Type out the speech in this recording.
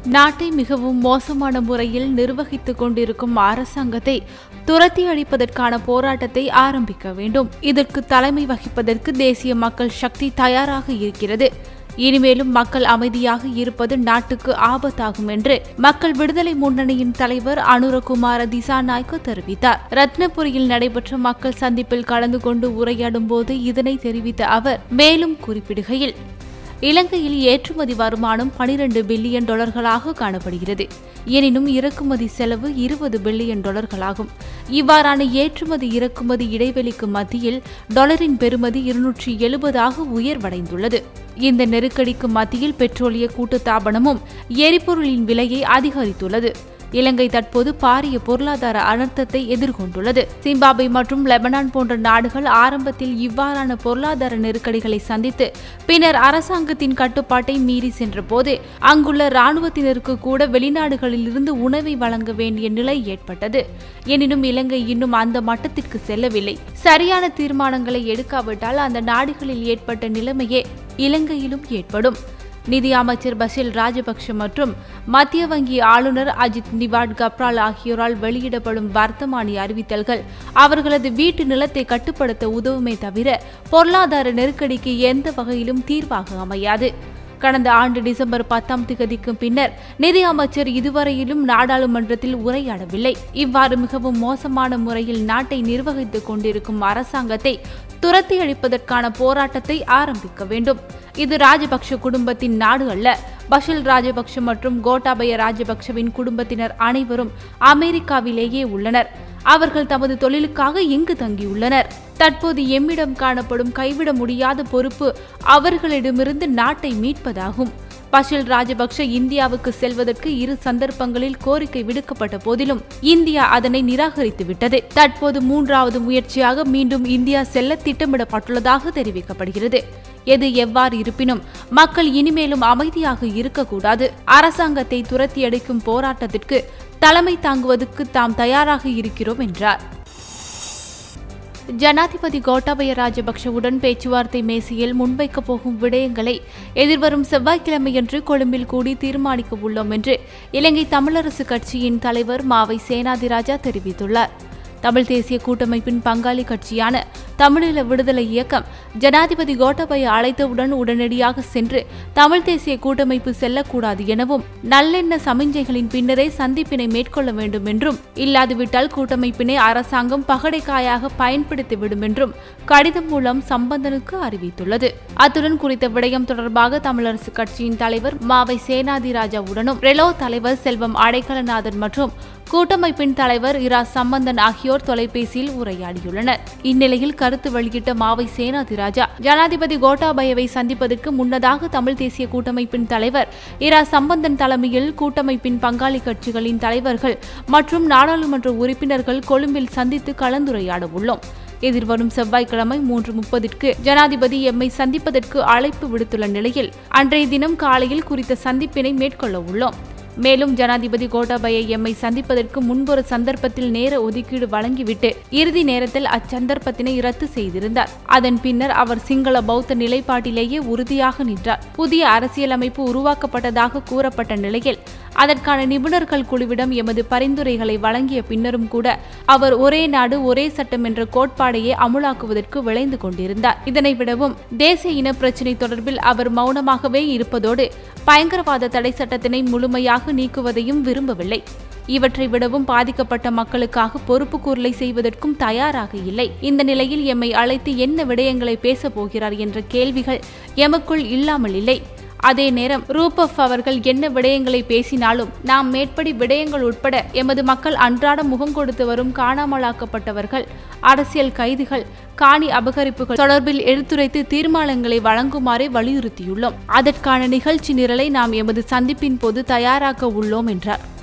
நாட்டை மிகவும் மோசமான முறையில் நிர்வகித்துக் கொண்டிருக்கும் அரசாங்கத்தை துரத்தி அழிப்பதற்கான போராட்டத்தை ஆரம்பிக்க வேண்டும் இதற்கு தலைமை வகிப்பதற்கு தேசிய மக்கள் சக்தி தயாராக இருக்கிறது இனிமேலும் மக்கள் அமைதியாக இருப்பது நாட்டுக்கு ஆபத்தாகும் என்று மக்கள் விடுதலை முன்னணியின் தலைவர் அனுரகுமார திசாநாயக்க தெரிவித்தார் ரத்னபுரியில் நடைபெற்ற மக்கள் சந்திப்பில் கலந்து கொண்டு உரையாடும் போது இதனை தெரிவித்த அவர் மேலும் குறிப்பிடுகையில் இலங்கையில் ஏற்றுமதி வருமானம் 12 பில்லியன் டாலர்களாக காணப்படுகிறது எனினும் இறக்குமதி செலவு இருபது பில்லியன் டாலர்களாகும் இவ்வாறான ஏற்றுமதி இறக்குமதி இடைவெளிக்கு மத்தியில் டாலரின் பெறுமதி இருநூற்றி எழுபதாக உயர்வடைந்துள்ளது இந்த நெருக்கடிக்கு மத்தியில் பெட்ரோலிய கூட்டுத்தாபனமும் எரிபொருளின் விலையை அதிகரித்துள்ளது இலங்கை தற்போது பாரிய பொருளாதார அனர்த்தத்தை எதிர்கொண்டுள்ளது சிம்பாப்வே மற்றும் லெபனான் போன்ற நாடுகள் ஆரம்பத்தில் இவ்வாறான பொருளாதார நெருக்கடிகளை சந்தித்து பின்னர் அரசாங்கத்தின் கட்டுப்பாட்டை மீறி சென்றபோது அங்குள்ள இராணுவத்தினருக்கு கூட வெளிநாடுகளிலிருந்து உணவை வழங்க வேண்டிய நிலை ஏற்பட்டது எனினும் இலங்கை இன்னும் அந்த மட்டத்திற்கு செல்லவில்லை சரியான தீர்மானங்களை எடுக்காவிட்டால் அந்த நாடுகளில் ஏற்பட்ட நிலைமையே இலங்கையிலும் ஏற்படும் நிதி அமைச்சர் பசில் ராஜபக்ஷ மற்றும் மத்திய வங்கி ஆளுநர் அஜித் நிவாட் கப்ரால் ஆகியோரால் வெளியிடப்படும் வர்த்தமானி அறிவித்தல்கள் அவர்களது வீட்டு நிலத்தை கட்டுப்படுத்த உதவுமே தவிர பொருளாதார நெருக்கடிக்கு எந்த வகையிலும் தீர்வாக அமையாது கடந்த ஆண்டு டிசம்பர் பத்தாம் திகதிக்கு பின்னர் நிதி அமைச்சர் இதுவரையிலும் நாடாளுமன்றத்தில் உரையாடவில்லை இவ்வாறு மிகவும் மோசமான முறையில் நாட்டை நிர்வகித்துக் கொண்டிருக்கும் அரசாங்கத்தை துரத்தி அழிப்பதற்கான போராட்டத்தை ஆரம்பிக்க வேண்டும் இது ராஜபக்ஷ குடும்பத்தின் நாடு அல்ல பஷில் ராஜபக்ஷ மற்றும் கோட்டாபய ராஜபக்ஷவின் குடும்பத்தினர் அனைவரும் அமெரிக்காவிலேயே உள்ளனர் அவர்கள் தமது தொழிலுக்காக இங்கு தங்கியுள்ளனர் தற்போது எம்மிடம் காணப்படும் கைவிட முடியாத பொறுப்பு அவர்களிடமிருந்து நாட்டை மீட்பதாகும் பஷில் ராஜபக்ஷ இந்தியாவுக்கு செல்வதற்கு இரு சந்தர்ப்பங்களில் கோரிக்கை விடுக்கப்பட்ட போதிலும் இந்தியா அதனை நிராகரித்து விட்டது தற்போது மூன்றாவது முயற்சியாக மீண்டும் இந்தியா செல்ல திட்டமிடப்பட்டுள்ளதாக தெரிவிக்கப்படுகிறது எது எவ்வாறு இருப்பினும் மக்கள் இனிமேலும் அமைதியாக இருக்கக்கூடாது அரசாங்கத்தை துரத்தி அடிக்கும் போராட்டத்திற்கு தலைமை தாங்குவதற்கு தாம் தயாராக இருக்கிறோம் என்றார் ஜனாதிபதி கோட்டாபய ராஜபக்ஷவுடன் பேச்சுவார்த்தை மேசையில் முன்வைக்கப் போகும் விடயங்களை எதிர்வரும் செவ்வாய்க்கிழமையன்று கொழும்பில் கூடி தீர்மானிக்க உள்ளோம் என்று இலங்கை தமிழரசு கட்சியின் தலைவர் மாவை சேனாதிராஜா தெரிவித்துள்ளார் தமிழ் தேசிய கூட்டமைப்பின் பங்காளி கட்சியான தமிழீழ விடுதலை இயக்கம் ஜனாதிபதி கோட்டபய அழைத்தவுடன் உடனடியாக சென்று தமிழ் தேசிய கூட்டமைப்பு செல்லக்கூடாது எனவும் நல்லெண்ண சமிஞ்சைகளின் பின்னரே சந்திப்பினை மேற்கொள்ள வேண்டும் என்றும் இல்லாதுவிட்டால் கூட்டமைப்பினை அரசாங்கம் பகடைக்காயாக பயன்படுத்திவிடும் என்றும் கடிதம் மூலம் சம்பந்தனுக்கு அறிவித்துள்ளது அத்துடன் குறித்த விடயம் தொடர்பாக தமிழரசு கட்சியின் தலைவர் மாவை சேனாதிராஜாவுடனும் ரெலோ தலைவர் செல்வம் அடைக்கலநாதன் மற்றும் கூட்டமைப்பின் தலைவர் இரா சம்பந்தன் ஆகியோர் தொலைபேசியில் உரையாடியுள்ளனர் இந்நிலையில் கருத்து வெளியிட்ட மாவை சேனாதிராஜா ஜனாதிபதி கோட்டாபயவை சந்திப்பதற்கு முன்னதாக தமிழ் தேசிய கூட்டமைப்பின் தலைவர் இரா சம்பந்தன் தலைமையில் கூட்டமைப்பின் பங்காளி கட்சிகளின் தலைவர்கள் மற்றும் நாடாளுமன்ற உறுப்பினர்கள் கொழும்பில் சந்தித்து கலந்துரையாட உள்ளோம் எதிர்வரும் செவ்வாய்க்கிழமை மூன்று முப்பதிற்கு ஜனாதிபதி எம்மை சந்திப்பதற்கு அழைப்பு விடுத்துள்ள நிலையில் அன்றைய தினம் காலையில் குறித்த சந்திப்பினை மேற்கொள்ள உள்ளோம் மேலும் ஜனாதிபதி கோட்டாபய எம்மை சந்திப்பதற்கு முன்பொரு சந்தர்ப்பத்தில் நேர ஒதுக்கீடு வழங்கிவிட்டு இறுதி நேரத்தில் அச்சந்தர்ப்பத்தினை ரத்து செய்திருந்தார் அதன் பின்னர் அவர் சிங்கள பௌத்த நிலைப்பாட்டிலேயே உறுதியாக நின்றார் புதிய அரசியலமைப்பு உருவாக்கப்பட்டதாக கூறப்பட்ட நிலையில் அதற்கான நிபுணர்கள் குழுவிடம் எமது பரிந்துரைகளை வழங்கிய பின்னரும் கூட அவர் ஒரே நாடு ஒரே சட்டம் என்ற கோட்பாடையே அமுலாக்குவதற்கு விளைந்து கொண்டிருந்தார் இதனை விடவும் தேசிய இன பிரச்சினை தொடர்பில் அவர் மௌனமாகவே இருப்பதோடு பயங்கரவாத தடை சட்டத்தினை முழுமையாக நீக்குவதையும் விரும்பவில்லை இவற்றை விடவும் பாதிக்கப்பட்ட மக்களுக்காக பொறுப்பு கூறலை செய்வதற்கும் தயாராக இல்லை இந்த நிலையில் எம்மை அழைத்து என்ன விடயங்களை பேசப் போகிறார் என்ற கேள்விகள் எமக்குள் இல்லாமல் இல்லை அதே நேரம் ரூபப் அவர்கள் என்ன விடயங்களை பேசினாலும் நாம் மேற்படி விடயங்கள் உட்பட எமது மக்கள் அன்றாடம் முகம் கொடுத்து வரும் காணாமலாக்கப்பட்டவர்கள் அரசியல் கைதிகள் காணி அபகரிப்புகள் தொடர்பில் எடுத்துரைத்து தீர்மானங்களை வழங்குமாறே வலியுறுத்தியுள்ளோம் அதற்கான நிகழ்ச்சி நிரலை நாம் எமது சந்திப்பின் போது தயாராக்க உள்ளோம் என்றார்